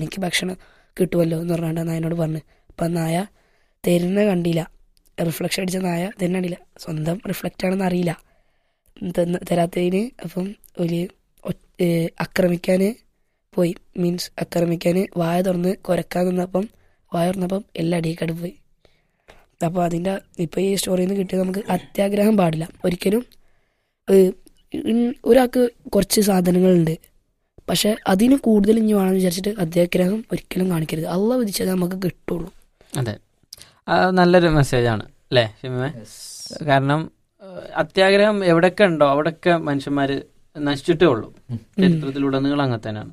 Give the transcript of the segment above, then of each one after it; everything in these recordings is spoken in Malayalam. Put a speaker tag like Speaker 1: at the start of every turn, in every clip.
Speaker 1: എനിക്ക് ഭക്ഷണം കിട്ടുമല്ലോ എന്ന് പറഞ്ഞാണ്ട് ആ നായനോട് പറഞ്ഞു അപ്പം ആ നായ തരുന്ന കണ്ടില്ല റിഫ്ലക്ഷൻ അടിച്ച നായ തന്നെ കണ്ടില്ല സ്വന്തം റിഫ്ലക്റ്റ് ആണെന്ന് അറിയില്ല തന്ന- തരാത്തതിന് അപ്പം ഒരു ആക്രമിക്കാൻ പോയി മീൻസ് ആക്രമിക്കാൻ വായ തുറന്ന് കുരക്കാൻ നിന്നപ്പം വായ തുറന്നപ്പം എല്ലാ അടിയേക്കാട് പോയി അപ്പോൾ അതിൻ്റെ ഇപ്പോൾ ഈ സ്റ്റോറിയിൽ നിന്ന് കിട്ടിയത് നമുക്ക് അത്യാഗ്രഹം പാടില്ല ഒരിക്കലും ഏഹ്, ഉം, ഒരാൾക്ക് കുറച്ച് സാധനങ്ങളുണ്ട് പക്ഷെ അതിന് കൂടുതൽ ഇനി വേണമെന്ന് വിചാരിച്ചിട്ട് അത്യാഗ്രഹം ഒരിക്കലും കാണിക്കരുത് അള്ള വിധിച്ചത് നമുക്ക് കിട്ടുള്ളൂ
Speaker 2: അതെ അത് നല്ലൊരു മെസ്സേജാണ് അല്ലേ ഷിമേ കാരണം ഏഹ്, അത്യാഗ്രഹം എവിടെയൊക്കെ ഉണ്ടോ അവിടെയൊക്കെ മനുഷ്യന്മാര് നശിച്ചിട്ടേ ഉള്ളൂ ചരിത്രത്തിലുടനീളം അങ്ങനെ തന്നെയാണ്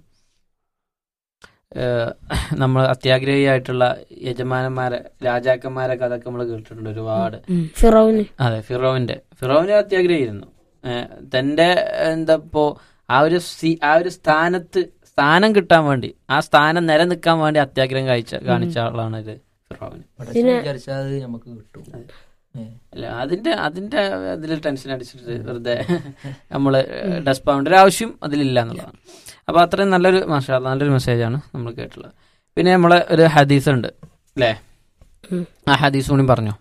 Speaker 2: ഏഹ്, നമ്മൾ അത്യാഗ്രഹിയായിട്ടുള്ള യജമാനന്മാരെ രാജാക്കന്മാരെ കഥയൊക്കെ നമ്മൾ കേട്ടിട്ടുണ്ട് ഒരുപാട്
Speaker 3: ഫിറോവിന്
Speaker 2: അതെ ഫിറോവിന്റെ ഫിറോവിന് അത്യാഗ്രഹിയിരുന്നു ഏഹ്, തന്റെ എന്താ ഇപ്പോ ആ ഒരു സി- ആ ഒരു സ്ഥാനത്ത് സ്ഥാനം കിട്ടാൻ വേണ്ടി ആ സ്ഥാനം നിലനിൽക്കാൻ വേണ്ടി അത്യാഗ്രഹം കാണിച്ച കാണിച്ച ആളാണ് ഇത് ഫിറോവിന്
Speaker 3: പിന്നെ-
Speaker 4: വിചാരിച്ചാൽ അത് നമുക്ക് കിട്ടും ഏ.
Speaker 2: അല്ല അതിന്റെ അതിന്റെ അതിൽ ടെൻഷൻ അടിച്ചിട്ട് വെറുതെ നമ്മള് ഡെസ്പ് ആവേണ്ട ഒരു ആവശ്യം അതിലില്ല എന്നുള്ളതാണ് അപ്പൊ അത്രയും നല്ലൊരു മാഷാ അല്ലാ, നല്ലൊരു മെസ്സേജാണ് നമ്മൾ കേട്ടുള്ളത് പിന്നെ നമ്മളെ ഒരു ഹദീസ് ഉണ്ട് അല്ലേ
Speaker 3: ഉം.
Speaker 2: ആ ഹദീസ് കൂടി പറഞ്ഞോ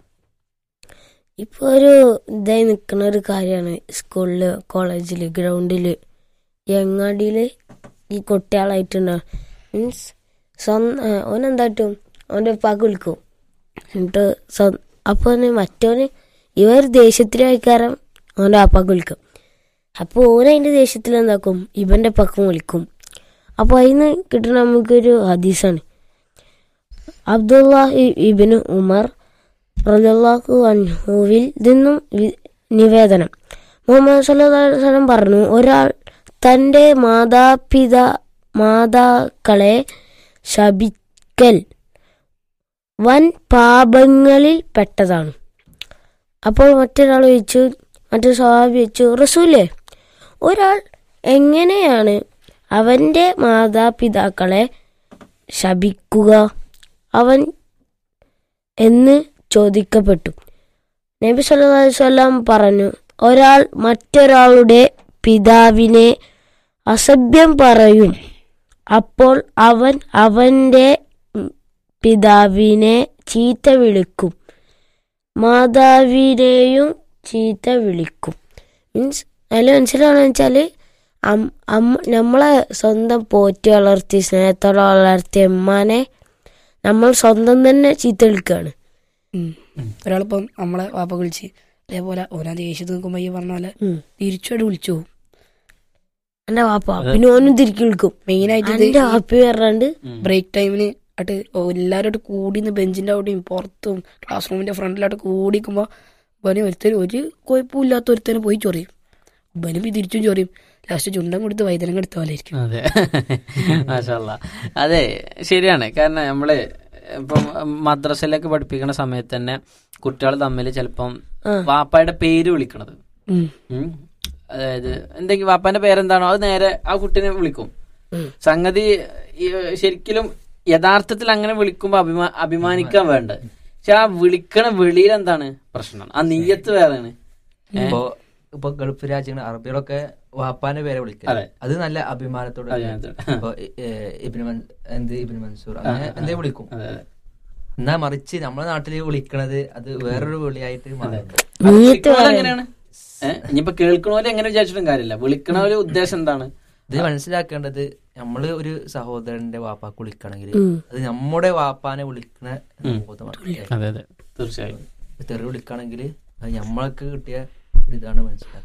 Speaker 3: ഇപ്പൊ ഒരു ഇതായി നിൽക്കുന്ന ഒരു കാര്യമാണ് സ്കൂളില് കോളേജില് ഗ്രൗണ്ടില് ഈ അങ്ങാടിയില് ഈ കുട്ടികളായിട്ടുണ്ടാവും മീൻസ് സ്വന്തം ഓനെന്താട്ടും ഓൻ്റെ ഉപ്പാക്ക് വിളിക്കും എന്നിട്ട് സ്വ- അപ്പൊ ഓന് മറ്റോന് ഇവർ ദേഷ്യത്തിലായിക്കാരം ഓൻ്റെ അപ്പാക്ക് വിളിക്കും അപ്പോൾ ഓൻ അതിൻ്റെ ദേഷ്യത്തിൽ എന്താക്കും ഇവൻ്റെ പക്കം വിളിക്കും അപ്പോൾ അതിന് കിട്ടുന്ന നമുക്കൊരു ഹദീസാണ് അബ്ദുല്ലാഹി ഇബിന് ഉമർ റളിയല്ലാഹു അൻഹുവിൽ നിന്നും വി- നിവേദനം മുഹമ്മദ് സല്ലല്ലാഹു അലൈഹി വസല്ലം പറഞ്ഞു ഒരാൾ തൻ്റെ മാതാപിതാ മാതാക്കളെ ശപിക്കൽ വൻ പാപങ്ങളിൽ പെട്ടതാണ് അപ്പോൾ മറ്റൊരാൾ ചോദിച്ചു മറ്റൊരു സ്വഭാവി ചോദിച്ചു റസൂലേ ഒരാൾ എങ്ങനെയാണ് അവൻ്റെ മാതാപിതാക്കളെ ശപിക്കുക അവൻ എന്ന് ചോദിക്കപ്പെട്ടു നബി സല്ലല്ലാഹു അലൈഹി വസല്ലം പറഞ്ഞു ഒരാൾ മറ്റൊരാളുടെ പിതാവിനെ അസഭ്യം പറയും അപ്പോൾ അവൻ അവൻ്റെ ഉം, പിതാവിനെ ചീത്ത വിളിക്കും മാതാവിനെയും ചീത്ത വിളിക്കും മീൻസ് അതിൽ മനസ്സിലാണെന്ന് വെച്ചാൽ നമ്മളെ സ്വന്തം പോറ്റി വളർത്തി സ്നേഹത്തോടെ വളർത്തിയ ഉമ്മാനെ നമ്മൾ സ്വന്തം തന്നെ ചീത്ത വിളിക്കുകയാണ്
Speaker 1: ഉം. ഒരാളിപ്പം നമ്മളെ വാപ്പ വിളിച്ച് അതേപോലെ ഓനാ ദേഷ്യത്ത് നിൽക്കുമ്പോൾ ഈ പറഞ്ഞ പോലെ
Speaker 3: ഉം.
Speaker 1: തിരിച്ചോട് വിളിച്ചു പോകും
Speaker 3: എന്റെ വാപ്പ പിന്നെ ഓനും തിരികെ വിളിക്കും
Speaker 1: മെയിനായിട്ട്
Speaker 3: എന്റെ വാപ്പി പറഞ്ഞാണ്ട്
Speaker 1: ബ്രേക്ക് ടൈമിന് ആയിട്ട് എല്ലാവരും കൂടി നിന്ന് ബെഞ്ചിന്റെ അവിടെയും പുറത്തും ക്ലാസ് റൂമിന്റെ ഫ്രണ്ടിലായിട്ട് കൂടിക്കുമ്പോൾ ഇവന് ഒരുത്തരും ഒരു കുഴപ്പമില്ലാത്ത ഒരുത്തനെ പോയി ചൊറിയും ഇവനും ഈ തിരിച്ചും ചൊറിയും ലാസ്റ്റ് ചുണ്ടം കൊടുത്ത് വൈദ്യനം എടുത്ത പോലെ ആയിരിക്കും
Speaker 2: അതെ മാഷാല്ല അതെ ശരിയാണ് കാരണം നമ്മള് ഇപ്പം മദ്രസയിലൊക്കെ പഠിപ്പിക്കുന്ന സമയത്ത് തന്നെ കുട്ടികൾ തമ്മിൽ ചിലപ്പം
Speaker 3: ആ.
Speaker 2: വാപ്പായുടെ പേര് വിളിക്കണത്
Speaker 1: ഉം.
Speaker 2: ഉം. അതായത് എന്തെങ്കിലും വാപ്പാന്റെ പേരെന്താണോ അത് നേരെ ആ കുട്ടീനെ വിളിക്കും സംഗതി ഈ ശരിക്കും യഥാർത്ഥത്തിൽ അങ്ങനെ വിളിക്കുമ്പോ അഭിമാ അഭിമാനിക്കാൻ വേണ്ട പക്ഷെ ആ വിളിക്കണ വെളിയിൽ എന്താണ് പ്രശ്നം ആ നീയത്ത് വേറെയാണ്
Speaker 4: ഇപ്പൊ ഇപ്പൊ ഗൾഫ് രാജ്യങ്ങൾ അറബികളൊക്കെ വാപ്പാന്റെ പേരെ വിളിക്കുക
Speaker 2: അതെ.
Speaker 4: അത് നല്ല അഭിമാനത്തോടെ
Speaker 2: അഭിമാനത്തോടെ.
Speaker 4: ഇപ്പൊ ഇബിന് മൻ- എന്ത് ഇബിന് മൻസൂർ അങ്ങനെ എന്തേ വിളിക്കും
Speaker 2: അതെ അതെ
Speaker 4: എന്നാ മറിച്ച് നമ്മുടെ നാട്ടില് വിളിക്കണത് അത് വേറൊരു വിളിയായിട്ട് മാറുന്നുണ്ട്
Speaker 2: അത് വിളിക്കണവര് എങ്ങനെയാണ് ഏഹ് ഇനിയിപ്പോ കേൾക്കണവര് എങ്ങനെ വിചാരിച്ചിട്ടും കാര്യമില്ല വിളിക്കണവര് ഉദ്ദേശം എന്താണ്
Speaker 4: ഇത് മനസ്സിലാക്കേണ്ടത് നമ്മള് ഒരു സഹോദരന്റെ വാപ്പാക്ക് വിളിക്കണമെങ്കിൽ അത് നമ്മുടെ വാപ്പാനെ വിളിക്കണ ബോധമാണ്
Speaker 2: അതെ അതെ തീർച്ചയായും
Speaker 4: തെറി വിളിക്കണമെങ്കിൽ അത് നമ്മൾക്ക് കിട്ടിയ ഒരു ഇതാണ് മനസ്സിലാക്കുന്നത്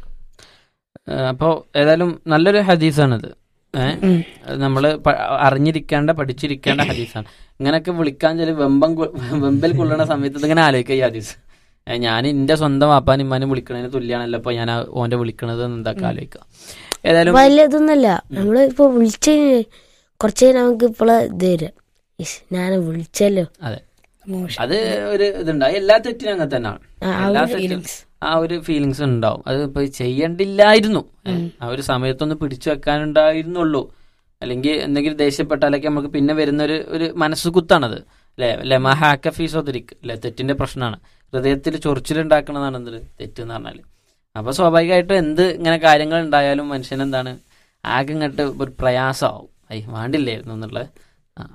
Speaker 2: ഏഹ് അപ്പോ ഏതായാലും നല്ലൊരു ഹദീസാണിത് ഏഹ് നമ്മള് പ- അറിഞ്ഞിരിക്കേണ്ട പഠിച്ചിരിക്കേണ്ട ഹദീസാണ് ഇങ്ങനൊക്കെ വിളിക്കാൻ ചില വെമ്പം കൊ- വെമ്പൽ കൊള്ളണ സമയത്ത് ഇതിങ്ങനെ ആലോചിക്കുക ഈ ഹദീസ് ഏഹ് ഞാൻ എന്റെ സ്വന്തം വാപ്പാനും ഇമ്മാനും വിളിക്കണതിന് തുല്യാണല്ലോ അപ്പൊ ഞാൻ ആ ഓന്റെ വിളിക്കണത് എന്ന് എന്താ ആലോചിക്കുക ഏതായാലും
Speaker 3: വലിയ ഇതൊന്നല്ല നമ്മള് ഇപ്പൊ വിളിച്ച കുറച്ച് കഴിഞ്ഞ് നമുക്ക് ഇപ്പോളെ ഇത് തരാം ഇസ്, ഞാൻ വിളിച്ചല്ലോ
Speaker 2: അതെ
Speaker 1: മോശം
Speaker 2: അത് ഒരു ഇതുണ്ട് അത് എല്ലാ തെറ്റിനും അങ്ങനെ തന്നെയാണ്
Speaker 3: ആ, ആ
Speaker 2: എല്ലാ
Speaker 3: ഒരു
Speaker 2: തെറ്റും ആ ഒരു ഫീലിങ്സ് ഉണ്ടാവും അത് ഇപ്പൊ ചെയ്യണ്ടില്ലായിരുന്നു ഏ, ആ ഒരു സമയത്തൊന്ന് പിടിച്ചു വെക്കാനുണ്ടായിരുന്നുള്ളൂ അല്ലെങ്കിൽ എന്തെങ്കിലും ദേഷ്യപ്പെട്ടാലൊക്കെ നമുക്ക് പിന്നെ വരുന്ന ഒരു ഒരു മനസ്സ് കുത്താണത് അല്ലെ ലെമഹാക്കഫീസോദരിക്ക് അല്ലെ തെറ്റിന്റെ പ്രശ്നമാണ് ഹൃദയത്തിൽ ചൊറിച്ചിലുണ്ടാക്കണതാണ് എന്ത് തെറ്റ് എന്ന് പറഞ്ഞാൽ അപ്പൊ സ്വാഭാവികമായിട്ടും എന്ത് ഇങ്ങനെ കാര്യങ്ങൾ ഉണ്ടായാലും മനുഷ്യൻ എന്താണ് ആകെ ഇങ്ങോട്ട് ഒരു പ്രയാസമാവും ഐ വേണ്ടില്ലായിരുന്നു എന്നുള്ള